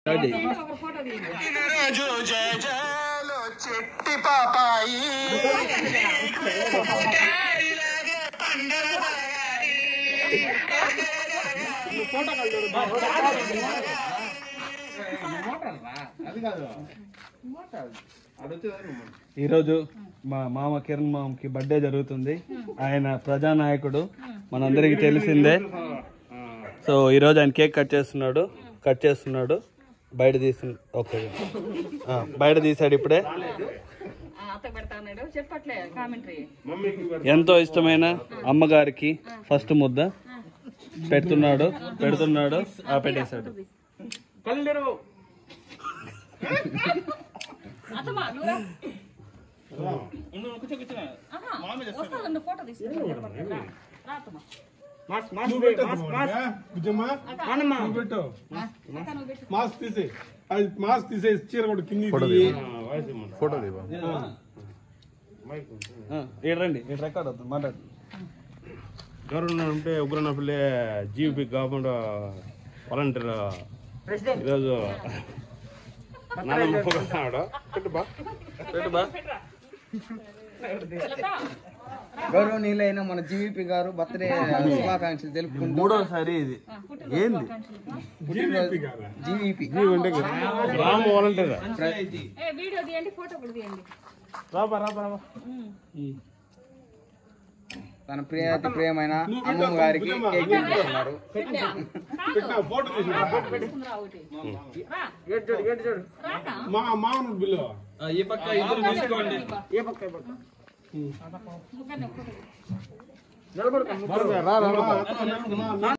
ఒక ఫోటో తీయండి రోజు జయ జయలో చెట్టి పాపాయి ఈరోజు మా మామ కిరణ్ మామకి బర్త్డే జరుగుతుంది ఆయన ప్రజానాయకుడు మనందరికి తెలిసిందే సో ఈరోజు ఆయన కేక్ కట్ చేస్తున్నాడు కట్ చేస్తున్నాడు బయట తీసు ఓకే ఆ, బయట తీసాడు ఇప్పుడే ఆ, అత్త పెడతా అన్నాడు చెప్పట్లే కామెంటరీ ఎంతో ఇష్టమైన అమ్మగారికి ఫస్ట్ ముద్ద పెడుతున్నాడు పెడుతున్నాడు ఆ పెట్టేశాడు అత్తమ్మా నువ్వు వస్తుంది ఫోటో తీసుకుంటా రా అత్తమ్మా నువ్వు పెట్టు బుజ్జమ్మ నువ్వు పెట్టు అక్క నువ్వు పెట్టు మాస్క్ తీసే అది మాస్క్ తీసే చీర కూడా కింది రండి ఇటు రికార్డ్ అవుతుంది మాట్లాడు గవర్నమెంట్ అంటే ఉగ్రనపల్లి జీవీపీ గవర్నమెంట్ వాలంటీర్ ఈరోజు నాన్నమ్మ పొగడుతున్నాడు. పెట్టు బా. పెట్టు బా చిలక గౌరవనీయులైన మన జీవీపీ గారు బర్త్డే శుభాకాంక్షలు తెలుపుకుంటూ మూడోసారి ఇది ఏంది జీవీపీ కాదా జీవీపీ గ్రామ వాలంటీర్ ఏ వీడియో తీయండి ఫోటో కూడా తీయండి రాబా రాబా రాబా తన ప్రియాతి ప్రియమైన అమ్మమ్మ గారికి కేక్ తినిపిస్తున్నారు పెట్టిన ఫోటో తీసిన పెట్టుకుందిరా ఒకటి రా రాకా మా మామూలు బిల్లు ఈ పక్క ఇద్దరు తీసుకోండి ముగ్గురిని ఒక్కొక్కటి మా- మా-